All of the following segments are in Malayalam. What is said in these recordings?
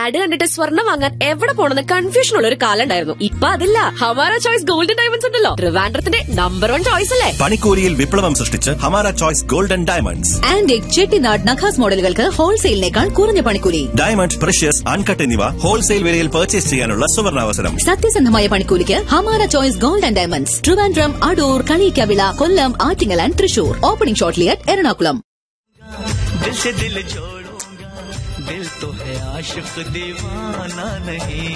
ആഡ് കണ്ടിട്ട് സ്വർണ്ണം വാങ്ങാൻ എവിടെ പോണെന്ന് കൺഫ്യൂഷൻ ഉള്ള ഒരു കാലം ഉണ്ടായിരുന്നു ഇപ്പൊ അതില്ല ഹമാര ചോയ്സ് ഗോൾഡൻ ഡയമണ്ട്സ് ഉണ്ടല്ലോ ട്രിവാൻഡ്രത്തിന്റെ നമ്പർ വൺ ചോയ്സ് അല്ലേ പണിക്കൂലിയിൽ വിപ്ലവം സൃഷ്ടിച്ച് Hamara choice golden diamonds antique Chettinad നഖാസ് മോഡലുകൾക്ക് ഹോൾസെയിലിനേക്കാൾ കുറഞ്ഞ പണിക്കൂലി ഡയമണ്ട് പ്രഷ്യസ് അൺകട്ട് എന്നിവ ഹോൾസെയിൽ വിലയിൽ പർച്ചേസ് ചെയ്യാനുള്ള സുവർണാവസരം സത്യസന്ധമായ പണിക്കൂലിക്ക് Hamara choice gold and diamonds Trivandrum Adoor Kalikkavila Kollam Attingal and Thrissur opening shortly Ernakulam दिल से दिल जोड़ूंगा दिल तो है आशिक दीवाना नहीं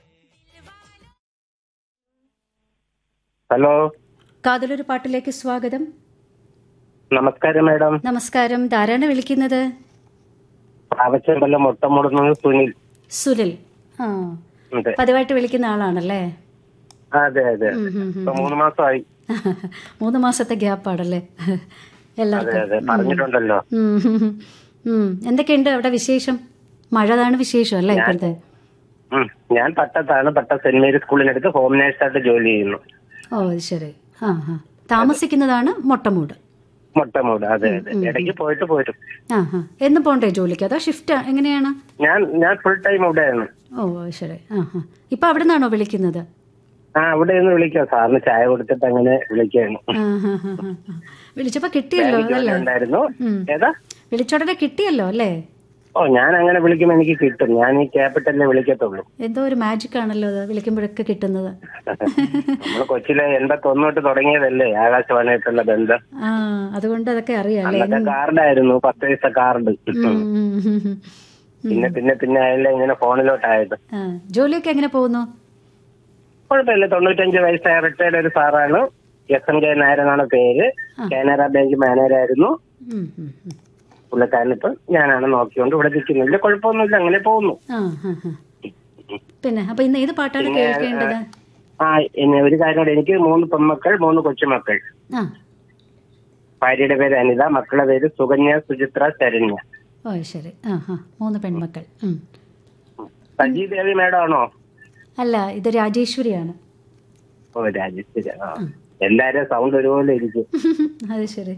ഹലോ കാതലൊരു പാട്ടിലേക്ക് സ്വാഗതം നമസ്കാരം മാഡം നമസ്കാരം ധാരാണ് വിളിക്കുന്നത് ആവശ്യമുണ്ടല്ലോ മുട്ട മുടുന്നത് സുനിൽ സുനിൽ ആ അതെ പതിവായിട്ട് വിളിക്കുന്ന ആളാണല്ലേ അതെ അതെ ഇപ്പൊ മൂന്ന് മാസമായി മൂന്ന് മാസത്തെ ഗ്യാപ്പാണല്ലേ അതെ എല്ലാവർക്കും അതെ പറഞ്ഞിട്ടുണ്ടല്ലോ ഉം, ഉം, ഉം. ഉം. എന്തൊക്കെയുണ്ട് അവിടെ വിശേഷം മഴതാണ് വിശേഷം അല്ലേ ഇപ്പോഴത്തെ ഉം. ഞാൻ പട്ടത്താണ് പട്ട സെന്റ് മേരി സ്കൂളിനടുത്ത് ഹോം നേഴ്സായിട്ട് ജോലി ചെയ്യുന്നു ഓ അത് ശരി ആ ആ താമസിക്കുന്നതാണ് മൊട്ടമൂട് മുട്ടമൂട് അതെ അതെ ഇടയ്ക്ക് പോയിട്ട് പോരും ആ ആ എന്ന് പോണ്ടേ ജോലിക്ക് അതോ ഷിഫ്റ്റ് എങ്ങനെയാണ് ഞാൻ ഞാൻ ഫുൾ ടൈം ഇവിടെയാണ് ഓ അത് ശരി ആ ആ ഇപ്പൊ അവിടെ നിന്നാണോ വിളിക്കുന്നത് ആ അവിടെ നിന്ന് വിളിക്കാം സാറിന് ചായ കൊടുത്തിട്ട് അങ്ങനെ വിളിക്കാണ് ആ, ആ, ആ, ആ, ആ. വിളിച്ചപ്പോ കിട്ടിയല്ലോ അതല്ലേ ഉണ്ടായിരുന്നു ഉം. ഏതാ വിളിച്ചോടനെ കിട്ടിയല്ലോ അല്ലേ ഓ ഞാൻ അങ്ങനെ വിളിക്കുമ്പോ എനിക്ക് കിട്ടും ഞാൻ ഈ ക്യാപിറ്റലിനെ വിളിക്കത്തുള്ളൂ എന്തോ ഒരു മാജിക് ആണല്ലോ അത് വിളിക്കുമ്പോഴൊക്കെ കിട്ടുന്നത് നമ്മള് കൊച്ചിലെ എൺപത്തൊന്ന് തൊട്ട് തുടങ്ങിയതല്ലേ ആകാശവാണിയായിട്ടുള്ള ബന്ധം ആ അതുകൊണ്ട് അതൊക്കെ അറിയാം അല്ലേ അന്നത്തെ കാർഡായിരുന്നു പത്ത് പൈസ കാർഡ് ഉം, ഉം, ഉം, ഉം. പിന്നെ പിന്നെ പിന്നെ അതെല്ലാം ഇങ്ങനെ ഫോണിലോട്ടായത് ആ ജോലിയൊക്കെ എങ്ങനെ പോകുന്നു കുഴപ്പമില്ല തൊണ്ണൂറ്റഞ്ച് വയസ്സായ റിട്ടയർഡ് ഒരു സാറാണ് എസ് എൻ കെ നായർ എന്നാണ് പേര് കാനറ ബാങ്ക് മാനേജറായിരുന്നു ഉം, ഉം, ഉം. പുള്ളിക്കാരനിപ്പം ഞാനാണ് നോക്കിക്കൊണ്ട് ഇവിടെ നിൽക്കുന്നു ഇല്ല കുഴപ്പമൊന്നുമില്ല അങ്ങനെ പോകുന്നു ആ ആ, ആ. പിന്നെ അപ്പൊ ഇന്ന് ഏത് പാട്ടാണ് കേൾക്കേണ്ടത് ആ ഇനി ഒരു കാര്യം കൂടെ എനിക്ക് മൂന്ന് പെൺമക്കൾ മൂന്ന് കൊച്ചുമക്കൾ ആ ഭാര്യയുടെ പേര് അനിത മക്കളുടെ പേര് സുകന്യ സുചിത്ര ശരണ്യ ഓ ശരി ആ ആ മൂന്ന് പെൺമക്കൾ ഉം. സജി ദേവി മേഡം ആണോ അല്ല ഇത് രാജേശ്വരിയാണ് ഓ രാജേശ്വരി ആ എല്ലാരും സൗണ്ട് ഒരുപോലെ ഇരിക്കും അത് ശരി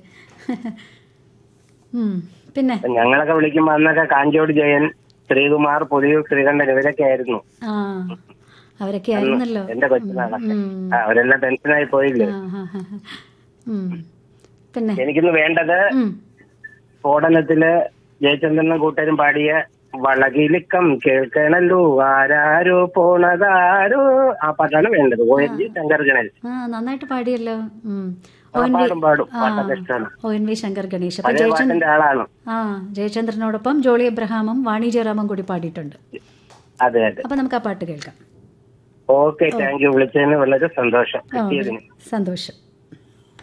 ഉം. പിന്നെ അപ്പൊ ഞങ്ങളൊക്കെ വിളിക്കുമ്പോ അന്നൊക്കെ കാഞ്ചോട് ജയൻ ശ്രീകുമാർ പുലിയൂർ ശ്രീകണ്ഠൻ ഇവരൊക്കെ ആയിരുന്നു ആ അവരൊക്കെ ആയിരുന്നല്ലോ എന്റെ കൊച്ചുനാളൊക്കെ ഉം. ആ, അവരെല്ലാം ടെൻഷനായി പോയില്ലേ ആ, ആ, ആ, ആ. ഉം. പിന്നെ എനിക്കിന്ന് വേണ്ടത് ഉം. സ്ഫോടനത്തില് ജയചന്ദ്രനും കൂട്ടരും പാടിയ വളകിലിക്കം കേൾക്കണല്ലോ ആരാരോ പോണതാരോ ആ പാട്ടാണ് വേണ്ടത് O N G Shankar Ganesh ആ നന്നായിട്ട് പാടിയല്ലോ ഉം. ആ, ഒ എൻ വി- പാടും പാടും ആ, പാട്ടൊക്കെ ഇഷ്ടമാണ് O N V Shankar Ganesh അപ്പൊ പഴയ ജയചന്ദ്രൻ പാട്ടിന്റെ ആളാണ് ആ ജയചന്ദ്രനോടൊപ്പം ജോളി എബ്രഹാമും വാണി ജയറാമും കൂടി പാടിയിട്ടുണ്ട് അതെ അതെ അപ്പൊ നമുക്ക് ആ പാട്ട് കേൾക്കാം ഓക്കെ താങ്ക് യു വിളിച്ചതിന് വളരെ സന്തോഷം ആ, കിട്ടിയതിന് സന്തോഷം